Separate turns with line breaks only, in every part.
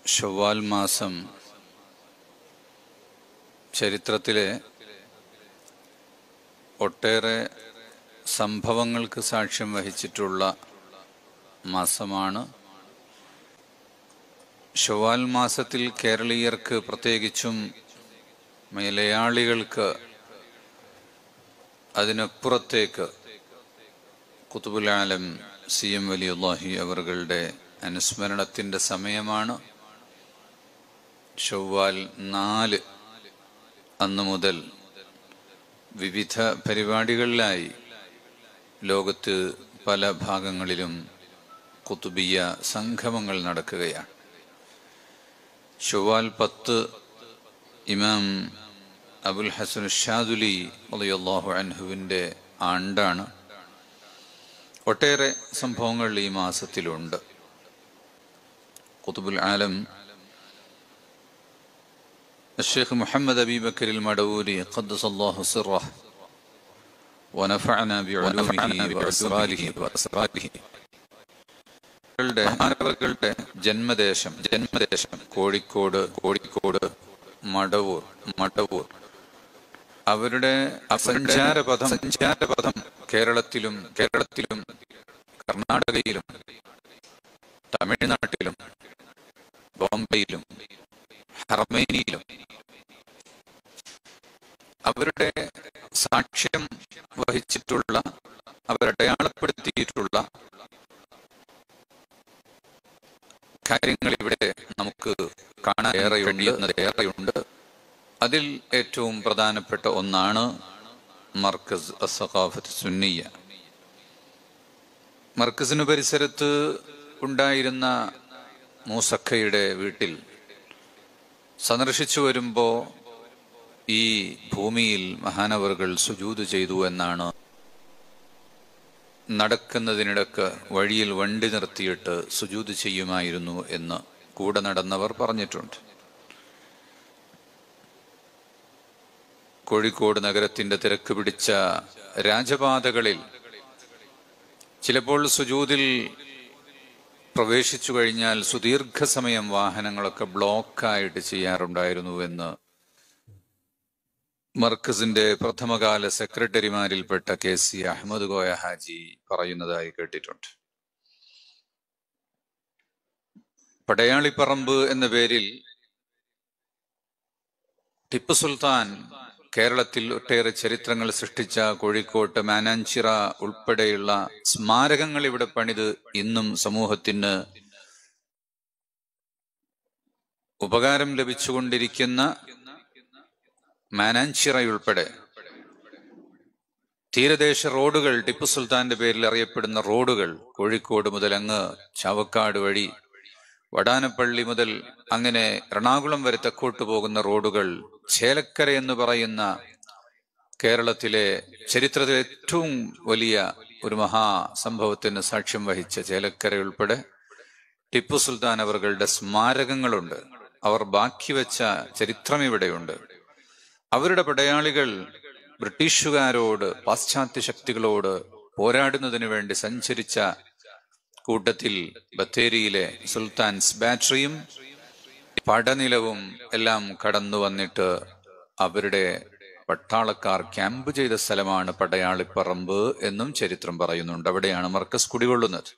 ഷവ്വാൽ മാസം ചരിത്രത്തിലെ ഒട്ടേറെ സംഭവങ്ങൾക്ക് സാക്ഷ്യം വഹിച്ചിട്ടുള്ള മാസമാണ് ഷവ്വാൽ മാസത്തിൽ കേരളീയർക്ക് പ്രത്യേകിച്ചും മലയാളികൾക്ക് അതിനപ്പുറത്തേക്ക് കുത്തുബുൽ ആലം സി എം വലിയുല്ലാഹി അവറുകളുടെ അനുസ്മരണത്തിൻ്റെ സമയമാണ് ചൊവ്വാൽ നാല് അന്നു മുതൽ വിവിധ പരിപാടികളിലായി ലോകത്ത് പല ഭാഗങ്ങളിലും കുത്തുബിയ സംഗമങ്ങൾ നടക്കുകയാണ് ചൊവ്വാൽ പത്ത് ഇമാം അബുൽ ഹസൻ ഷാദുലി അലിയല്ലാഹു അൻഹുവിൻ്റെ ആണ്ടാണ് ഒട്ടേറെ സംഭവങ്ങൾ ഈ മാസത്തിലുണ്ട് കുത്തുബുൽ ആലം الشيخ محمد أبي بكر المدوري قدس الله سره ونفعنا بعلومه وأسراره وأسراره മാനവകളുടെ ജന്മദേശം ജന്മദേശം കോഴിക്കോട് കോഴിക്കോട് മടവൂർ മടവൂർ അവരുടെ സഞ്ചാരപഥം സഞ്ചാരപഥം കേരളത്തിലും കേരളത്തിലും കർണാടകയിലും തമിഴ്നാട്ടിലും ബോംബെയിലും ഹർമേനിയിലും അവരുടെ സാക്ഷ്യം വഹിച്ചിട്ടുള്ള അവരടയാളപ്പെടുത്തിയിട്ടുള്ള കാര്യങ്ങൾ ഇവിടെ നമുക്ക് കാണാൻ ഏറെയുണ്ട് ഏറെയുണ്ട് അതിൽ ഏറ്റവും പ്രധാനപ്പെട്ട ഒന്നാണ് മർക്കസ് അസഖാഫത്ത് സുന്നിയ മർക്കസിന് പരിസരത്ത് ഉണ്ടായിരുന്ന മൂസഖയുടെ വീട്ടിൽ സന്ദർശിച്ചു വരുമ്പോൾ ഈ ഭൂമിയിൽ മഹാനവറുകൾ സുജൂത് ചെയ്തു എന്നാണ് നടക്കുന്നതിനിടക്ക് വഴിയിൽ വണ്ടി നിർത്തിയിട്ട് സുജൂത് ചെയ്യുമായിരുന്നു എന്ന് കൂടെ നടന്നവർ പറഞ്ഞിട്ടുണ്ട് കോഴിക്കോട് നഗരത്തിന്റെ തിരക്ക് പിടിച്ച രാജപാതകളിൽ ചിലപ്പോൾ സുജൂതിൽ പ്രവേശിച്ചു കഴിഞ്ഞാൽ സുദീർഘസമയം വാഹനങ്ങളൊക്കെ ബ്ലോക്കായിട്ട് ചെയ്യാറുണ്ടായിരുന്നു എന്ന് മർക്കസിന്റെ പ്രഥമകാല സെക്രട്ടറിമാരിൽപ്പെട്ട കെ സി അഹമ്മദ് കോയ ഹാജി പറയുന്നതായി കേട്ടിട്ടുണ്ട് പടയാളിപ്പറമ്പ് എന്ന പേരിൽ ടിപ്പു സുൽത്താൻ കേരളത്തിൽ ഒട്ടേറെ ചരിത്രങ്ങൾ സൃഷ്ടിച്ച കോഴിക്കോട്ട് മാനാഞ്ചിറ ഉൾപ്പെടെയുള്ള സ്മാരകങ്ങൾ ഇവിടെ പണിത് ഇന്നും സമൂഹത്തിന് ഉപകാരം ലഭിച്ചുകൊണ്ടിരിക്കുന്ന മാനാഞ്ചിറയുൾപ്പെടെ തീരദേശ റോഡുകൾ ടിപ്പു സുൽത്താന്റെ പേരിൽ അറിയപ്പെടുന്ന റോഡുകൾ കോഴിക്കോട് മുതൽ അങ്ങ് ചാവക്കാട് വഴി വടാനപ്പള്ളി മുതൽ അങ്ങനെ എറണാകുളം വരെ തെക്കോട്ട് പോകുന്ന റോഡുകൾ ചേലക്കര എന്ന് പറയുന്ന കേരളത്തിലെ ചരിത്രത്തിലെ ഏറ്റവും വലിയ ഒരു മഹാസംഭവത്തിന് സാക്ഷ്യം വഹിച്ച ചേലക്കര ഉൾപ്പെടെ ടിപ്പു സുൽത്താൻ അവர்களுടെ സ്മാരകങ്ങളുണ്ട് അവർ ബാക്കി വെച്ച ചരിത്രം ഇവിടെയുണ്ട് അവരുടെ പടയാളികൾ ബ്രിട്ടീഷുകാരോട് പാശ്ചാത്യ ശക്തികളോട് പോരാടുന്നതിന് വേണ്ടി സഞ്ചരിച്ച കൂട്ടത്തിൽ ബത്തേരിയിലെ സുൽത്താൻസ് ബാറ്ററിയും പടനിലവും എല്ലാം കടന്നു വന്നിട്ട് അവരുടെ പട്ടാളക്കാർ ക്യാമ്പ് ചെയ്ത സ്ഥലമാണ് പടയാളിപ്പറമ്പ് എന്നും ചരിത്രം പറയുന്നുണ്ട് അവിടെയാണ് മർക്കസ് കുടികൊള്ളുന്നത്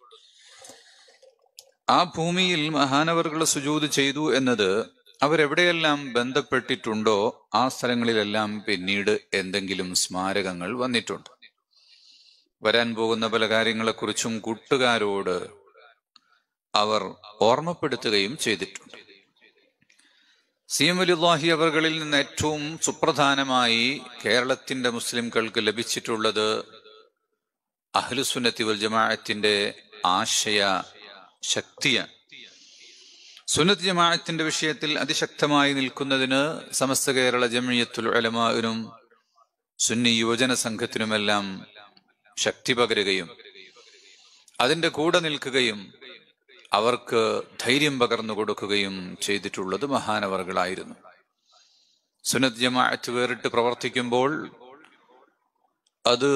ആ ഭൂമിയിൽ മഹാനവറുകൾ സുജൂത് ചെയ്തു എന്നത് അവരെവിടെയെല്ലാം ബന്ധപ്പെട്ടിട്ടുണ്ടോ ആ സ്ഥലങ്ങളിലെല്ലാം പിന്നീട് എന്തെങ്കിലും സ്മാരകങ്ങൾ വന്നിട്ടുണ്ട് വരാൻ പോകുന്ന പല കാര്യങ്ങളെക്കുറിച്ചും കൂട്ടുകാരോട് അവർ ഓർമ്മപ്പെടുത്തുകയും ചെയ്തിട്ടുണ്ട് സി എം വലില്ലാഹി അവകളിൽ നിന്ന് ഏറ്റവും സുപ്രധാനമായി കേരളത്തിന്റെ മുസ്ലിംകൾക്ക് ലഭിച്ചിട്ടുള്ളത് അഹ്ലുസുന്നത്തി വൽ ജമാഅത്തിന്റെ ആശയ ശക്തിയാണ് സുന്നത്ത് ജമാഅത്തിന്റെ വിഷയത്തിൽ അതിശക്തമായി നിൽക്കുന്നതിന് സമസ്ത കേരള ജമിയത്തുൽ ഉലമാവിനും സുന്നി യുവജന സംഘത്തിനുമെല്ലാം ശക്തി പകരുകയും അതിന്റെ കൂടെ നിൽക്കുകയും അവർക്ക് ധൈര്യം പകർന്നു കൊടുക്കുകയും ചെയ്തിട്ടുള്ളത് മഹാനവറുകളായിരുന്നു സുന്നത്ത് ജമാഅത്ത് വേറിട്ട് പ്രവർത്തിക്കുമ്പോൾ അത്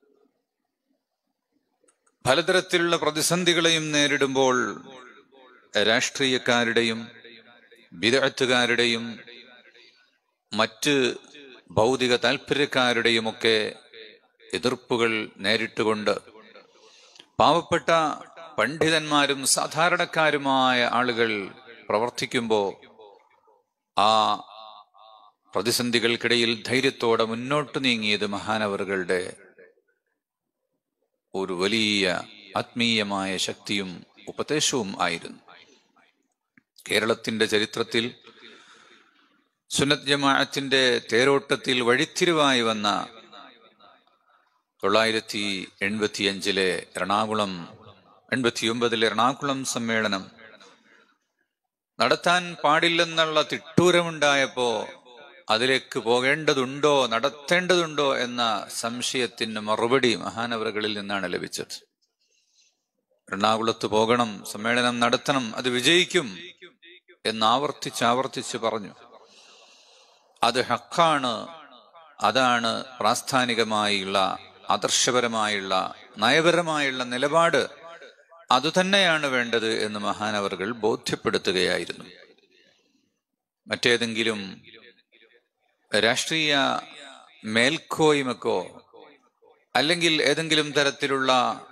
പലതരത്തിലുള്ള പ്രതിസന്ധികളെയും നേരിടുമ്പോൾ രാഷ്ട്രീയക്കാരുടെയും വിദഗ്ധക്കാരുടെയും മറ്റ് ഭൗതിക താല്പര്യക്കാരുടെയുമൊക്കെ എതിർപ്പുകൾ നേരിട്ടുകൊണ്ട് പാവപ്പെട്ട പണ്ഡിതന്മാരും സാധാരണക്കാരുമായ ആളുകൾ പ്രവർത്തിക്കുമ്പോൾ ആ പ്രതിസന്ധികൾക്കിടയിൽ ധൈര്യത്തോടെ മുന്നോട്ട് നീങ്ങിയത് മഹാനവറുകളുടെ ഒരു വലിയ ആത്മീയമായ ശക്തിയും ഉപദേശവും ആയിരുന്നു കേരളത്തിന്റെ ചരിത്രത്തിൽ സുന്നത് ജമാഅത്തിന്റെ തേരോട്ടത്തിൽ വഴിത്തിരിവായി വന്ന തൊള്ളായിരത്തി എൺപത്തിയഞ്ചിലെ എറണാകുളം എൺപത്തിയൊമ്പതിലെ എറണാകുളം സമ്മേളനം നടത്താൻ പാടില്ലെന്നുള്ള തിട്ടൂരമുണ്ടായപ്പോ അതിലേക്ക് പോകേണ്ടതുണ്ടോ നടത്തേണ്ടതുണ്ടോ എന്ന സംശയത്തിന് മറുപടി മഹാനവറുകളിൽ നിന്നാണ് ലഭിച്ചത് എറണാകുളത്ത് പോകണം സമ്മേളനം നടത്തണം അത് വിജയിക്കും എന്ന് ആവർത്തിച്ച് ആവർത്തിച്ച് പറഞ്ഞു അത് ഹക്കാണ് അതാണ് പ്രാസ്ഥാനികമായുള്ള ആദർശപരമായുള്ള നയപരമായുള്ള നിലപാട് അതുതന്നെയാണ് വേണ്ടത് എന്ന് മഹാനവറുകൾ ബോധ്യപ്പെടുത്തുകയായിരുന്നു മറ്റേതെങ്കിലും രാഷ്ട്രീയ മേൽക്കോയ്മക്കോ അല്ലെങ്കിൽ ഏതെങ്കിലും തരത്തിലുള്ള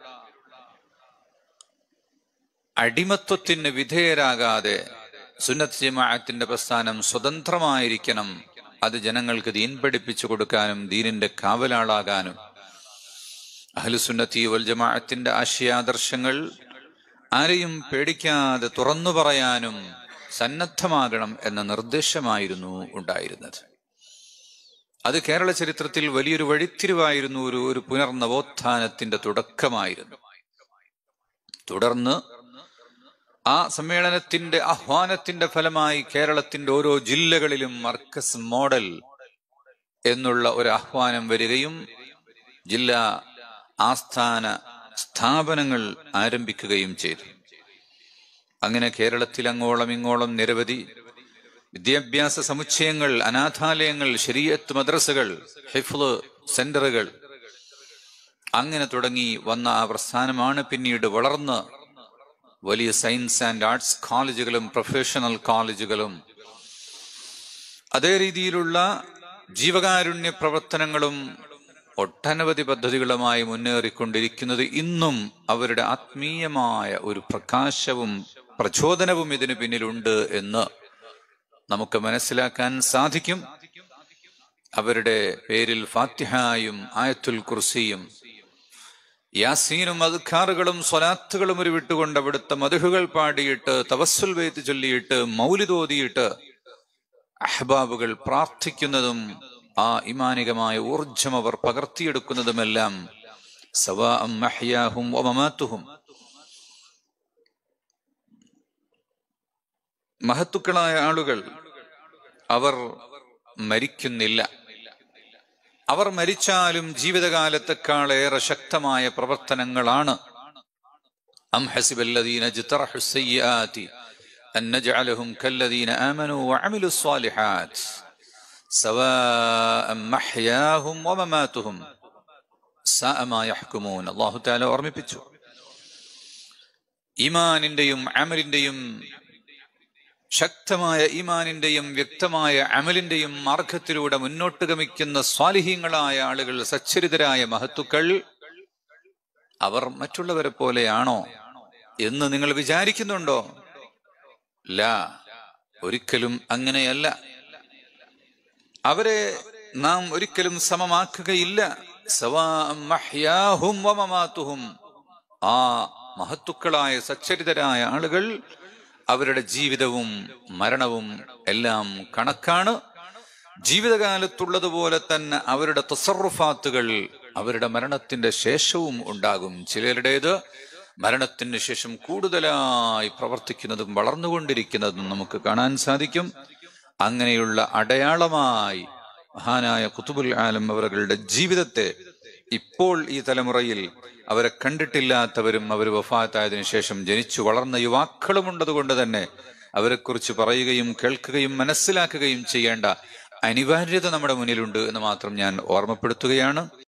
അടിമത്വത്തിന് വിധേയരാകാതെ സുന്നത്ത് ജമാഅത്തിന്റെ പ്രസ്ഥാനം സ്വതന്ത്രമായിരിക്കണം അത് ജനങ്ങൾക്ക് ദീൻ പഠിപ്പിച്ചു കൊടുക്കാനും ദീനിന്റെ കാവലാളാകാനും അഹ്ലുസുന്നത്തി വൽ ജമാഅത്തിന്റെ ആശയാദർശങ്ങൾ ആരെയും പേടിക്കാതെ തുറന്നു പറയാനും സന്നദ്ധമാകണം എന്ന നിർദ്ദേശമായിരുന്നു ഉണ്ടായിരുന്നത് അത് കേരള ചരിത്രത്തിൽ വലിയൊരു വഴിത്തിരിവായിരുന്നു ഒരു ഒരു പുനർനവോത്ഥാനത്തിന്റെ തുടക്കമായിരുന്നു തുടർന്ന് ആ സമ്മേളനത്തിന്റെ ആഹ്വാനത്തിന്റെ ഫലമായി കേരളത്തിന്റെ ഓരോ ജില്ലകളിലും മർക്കസ് മോഡൽ എന്നുള്ള ഒരു ആഹ്വാനം വരികയും ജില്ലാ ആസ്ഥാന സ്ഥാപനങ്ങൾ ആരംഭിക്കുകയും ചെയ്തു അങ്ങനെ കേരളത്തിൽ അങ്ങോളം ഇങ്ങോളം നിരവധി വിദ്യാഭ്യാസ സമുച്ചയങ്ങൾ അനാഥാലയങ്ങൾ ശരീഅത്ത് മദ്രസകൾ ഹിഫ്ല് സെന്ററുകൾ അങ്ങനെ തുടങ്ങി വന്ന ആ പ്രസ്ഥാനമാണ് പിന്നീട് വളർന്ന് വലിയ സയൻസ് ആൻഡ് ആർട്സ് കോളേജുകളും പ്രൊഫഷണൽ കോളേജുകളും അതേ രീതിയിലുള്ള ജീവകാരുണ്യ പ്രവർത്തനങ്ങളും ഒട്ടനവധി പദ്ധതികളുമായി മുന്നേറിക്കൊണ്ടിരിക്കുന്നത് ഇന്നും അവരുടെ ആത്മീയമായ ഒരു പ്രകാശവും പ്രചോദനവും ഇതിന് പിന്നിലുണ്ട് എന്ന് നമുക്ക് മനസ്സിലാക്കാൻ സാധിക്കും അവരുടെ പേരിൽ ഫാത്തിഹായും ആയത്തുൽ കുർസിയും യാസീനും അദ്ഖാറുകളും സ്വലാത്തുകളും ഒരു വിട്ടുകൊണ്ട് അവിടുത്തെ മധുഹുകൾ പാടിയിട്ട് തവസ്സുൽ വെയ്ത്ത് ചൊല്ലിയിട്ട് മൗലിതോതിയിട്ട് അഹ്ബാബുകൾ പ്രാർത്ഥിക്കുന്നതും ആ ഇമാനികമായ ഊർജം അവർ പകർത്തിയെടുക്കുന്നതുമെല്ലാം സവാ മഹ്യാഹും ഒമമാത്തുഹും മഹത്തുക്കളായ ആളുകൾ അവർ മരിക്കുന്നില്ല അവർ മരിച്ചാലും ജീവിതകാലത്തെക്കാളേറെ ശക്തമായ പ്രവർത്തനങ്ങളാണ് أم حسب الذين اجترحوا السيئات أن نجعلهم كالذين آمنوا وعملوا الصالحات سواء محياهم ومماتهم ساء ما يحكمون الله تعالى ഓർമ്മിപ്പിച്ചു ഈമാനിന്റെയും അമലിന്റെയും ശക്തമായ ഈമാനിന്റെയും വ്യക്തമായ അമലിന്റെയും മാർഗത്തിലൂടെ മുന്നോട്ട് ഗമിക്കുന്ന സ്വാലിഹീങ്ങളായ ആളുകൾ സച്ചരിതരായ മഹത്തുക്കൾ അവർ മറ്റുള്ളവരെ പോലെയാണോ എന്ന് നിങ്ങൾ വിചാരിക്കുന്നുണ്ടോ ലാ ഒരിക്കലും അങ്ങനെയല്ല അവരെ നാം ഒരിക്കലും സമമാക്കുകയില്ല സവാഅം മഹ്യാഹും വമമാതുഹും ആ മഹത്തുക്കളായ സച്ചരിതരായ ആളുകൾ അവരുടെ ജീവിതവും മരണവും എല്ലാം കണക്കാണ് ജീവിതകാലത്തുള്ളതുപോലെ തന്നെ അവരുടെ തസറുഫാത്തുകൾ അവരുടെ മരണത്തിന്റെ ശേഷവും ഉണ്ടാകും ചിലരുടേത് മരണത്തിന് ശേഷം കൂടുതലായി പ്രവർത്തിക്കുന്നതും വളർന്നുകൊണ്ടിരിക്കുന്നതും നമുക്ക് കാണാൻ സാധിക്കും അങ്ങനെയുള്ള അടയാളമായി മഹാനായ കുത്തുബുൽ ആലം അവരുടെ ജീവിതത്തെ ഇപ്പോൾ ഈ തലമുറയിൽ അവരെ കണ്ടിട്ടില്ലാത്തവരും അവർ വഫാത്തായതിനു ശേഷം ജനിച്ചു വളർന്ന യുവാക്കളുമുണ്ടതുകൊണ്ട് തന്നെ അവരെക്കുറിച്ച് പറയുകയും കേൾക്കുകയും മനസ്സിലാക്കുകയും ചെയ്യേണ്ട അനിവാര്യത നമ്മുടെ മുന്നിലുണ്ട് എന്ന് മാത്രം ഞാൻ ഓർമ്മപ്പെടുത്തുകയാണ്